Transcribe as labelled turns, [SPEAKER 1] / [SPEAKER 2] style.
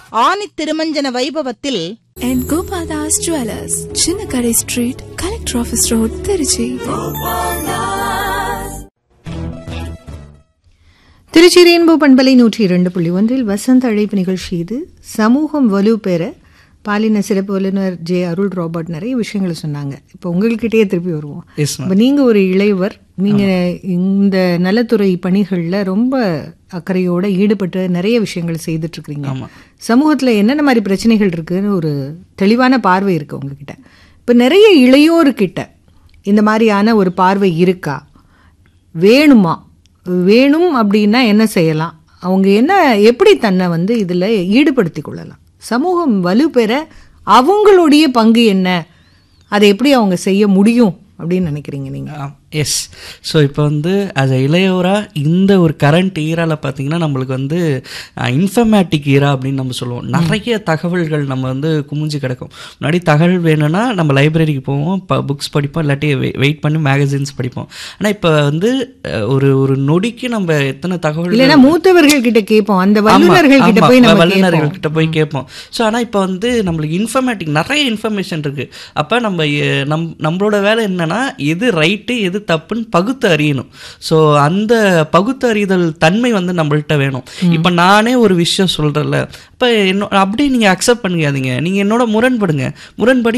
[SPEAKER 1] ஆனி திருமஞ்சன வைபவத்தில்
[SPEAKER 2] and Gopala's Jewelers, Chinnakari Street, Collector Office Road, Tiruchi.
[SPEAKER 3] Tiruchi rainbow பண்பலை நூற்றி இரண்டு புள்ளி ஒன்றில் வசந்த அழைப்பு நிகழ்ச்சி இது சமூகம் வலு பெற பாலின சிறப்பு வல்லுநர் ஜே அருள் ராபர்ட் நிறைய விஷயங்களை சொன்னாங்க இப்போ உங்கள்கிட்டயே திருப்பி வருவோம்
[SPEAKER 4] Yes, ma'am.
[SPEAKER 3] இப்போ நீங்கள் ஒரு இளையவர் நீங்கள் இந்த நலத்துறை பணிகளில் ரொம்ப அக்கறையோட ஈடுபட்டு நிறைய விஷயங்கள் செய்துட்டு இருக்கிறீங்க
[SPEAKER 4] ஆமா.
[SPEAKER 3] சமூகத்தில் என்னென்ன மாதிரி பிரச்சனைகள் இருக்குன்னு ஒரு தெளிவான பார்வை இருக்கு உங்ககிட்ட இப்போ நிறைய இளையோர்கிட்ட இந்த மாதிரியான ஒரு பார்வை இருக்கா வேணுமா வேணும் அப்படின்னா என்ன செய்யலாம் அவங்க என்ன எப்படி தன்னை வந்து இதில் ஈடுபடுத்திக் கொள்ளலாம் சமூகம் வலுப்பெற அவங்களுடைய பங்கு என்ன அதை எப்படி அவங்க செய்ய முடியும் அப்படின்னு நினைக்கிறீங்க நீங்கள்
[SPEAKER 4] எஸ் ஸோ இப்போ வந்து as a இளையவரா இந்த ஒரு கரண்ட் ஈரால பார்த்தீங்கன்னா நம்மளுக்கு வந்து இன்ஃபர்மேட்டிக் ஈரா அப்படின்னு நம்ம சொல்லுவோம் நிறைய தகவல்கள் நம்ம வந்து குமிஞ்சு கிடக்கும் முன்னாடி தகவல் வேணும்னா நம்ம லைப்ரரிக்கு போவோம் இப்போ புக்ஸ் படிப்போம் இல்லாட்டி வெயிட் பண்ணி மேகசின்ஸ் படிப்போம் ஆனால் இப்போ வந்து அஹ், ஒரு ஒரு நொடிக்கு நம்ம எத்தனை தகவல்
[SPEAKER 3] இல்லைன்னா மூத்தவர்கள் கிட்ட கேட்போம் அந்த வல்லுநர்கள் கிட்ட போய் நம்ம
[SPEAKER 4] வல்லுநர்கள்
[SPEAKER 3] கேட்போம்.
[SPEAKER 4] கிட்ட போய் கேட்போம் ஸோ ஆனால் இப்போ வந்து நம்மளுக்கு இன்ஃபர்மேட்டிக் நிறைய இன்ஃபர்மேஷன் இருக்கு அப்போ நம்ம எ- நம் நம்மளோட வேலை என்னன்னா எது ரைட்டு எது தப்புன்னு பகுத்து அறியணும் ஸோ அந்த பகுத்து அறிதல் தன்மை வந்து நம்மள்ட்ட வேணும் இப்போ நானே ஒரு விஷயம் சொல்கிறேன்ல இப்போ என்னோ அப்படியே நீங்கள் அக்செப்ட் பண்ணிக்காதீங்க நீங்கள் என்னோட முரண்படுங்க முரண்படி